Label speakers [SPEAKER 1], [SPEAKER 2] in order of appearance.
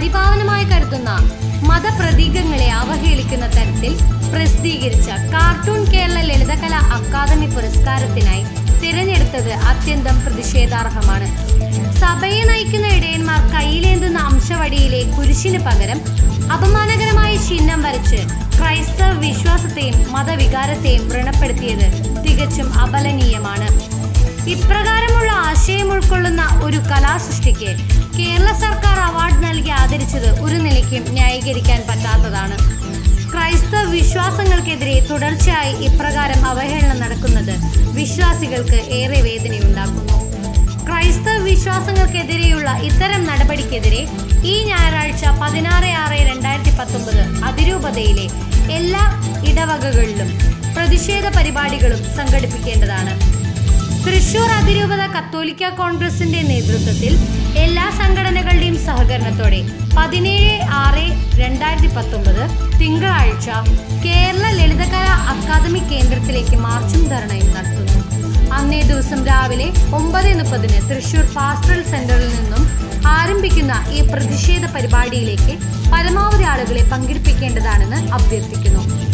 [SPEAKER 1] പരിപാവനമായി കരുതുന്ന മതപ്രതീകങ്ങളെ അവഹേളിക്കുന്ന തരത്തിൽ പ്രസിദ്ധീകരിച്ച കാർട്ടൂൺ കേരള ലളിതകലാ അക്കാദമി പുരസ്കാരത്തിനായി തിരഞ്ഞെടുത്തത് അത്യന്തം പ്രതിഷേധാർഹമാണ് സഭയെ നയിക്കുന്ന ഇടയന്മാർ കയ്യിലേന്തുന്ന അംശവടിയിലെ കുരിശിന് പകരം അപമാനകരമായ ചിഹ്നം വരച്ച് ക്രൈസ്തവ വിശ്വാസത്തെയും മതവികാരത്തെയും വ്രണപ്പെടുത്തിയത് തികച്ചും അപലനീയമാണ് ഇപ്രകാരമുള്ള ആശയം ഉൾക്കൊള്ളുന്ന ഒരു കലാസൃഷ്ടിക്ക് കേരള സർക്കാർ അവാർഡ് നൽകി ആദരിച്ചത് ഒരു നിലയ്ക്കും ന്യായീകരിക്കാൻ പറ്റാത്തതാണ് ക്രൈസ്തവ വിശ്വാസങ്ങൾക്കെതിരെ തുടർച്ചയായി ഇപ്രകാരം അവഹേളനം നടക്കുന്നത് വിശ്വാസികൾക്ക് ഏറെ വേദനയുണ്ടാക്കുന്നു ക്രൈസ്തവ വിശ്വാസങ്ങൾക്കെതിരെയുള്ള ഇത്തരം നടപടിക്കെതിരെ ഈ ഞായറാഴ്ച പതിനാറ് ആറ് രണ്ടായിരത്തി പത്തൊമ്പത് അതിരൂപതയിലെ എല്ലാ ഇടവകകളിലും പ്രതിഷേധ പരിപാടികളും സംഘടിപ്പിക്കേണ്ടതാണ് തൃശൂർ അതിരൂപത കത്തോലിക്ക കോൺഗ്രസിന്റെ നേതൃത്വത്തിൽ എല്ലാ സംഘടനകളുടെയും സഹകരണത്തോടെ പതിനേഴ് ആറ് രണ്ടായിരത്തി പത്തൊമ്പത് തിങ്കളാഴ്ച കേരള ലളിതകലാ അക്കാദമി കേന്ദ്രത്തിലേക്ക് മാർച്ചും ധർണയും നടത്തുന്നു അന്നേ ദിവസം രാവിലെ ഒമ്പത് മുപ്പതിന് തൃശൂർ പാസ്റ്ററൽ സെന്ററിൽ നിന്നും ആരംഭിക്കുന്ന ഈ പ്രതിഷേധ പരിപാടിയിലേക്ക് പരമാവധി ആളുകളെ പങ്കെടുപ്പിക്കേണ്ടതാണെന്ന് അഭ്യർത്ഥിക്കുന്നു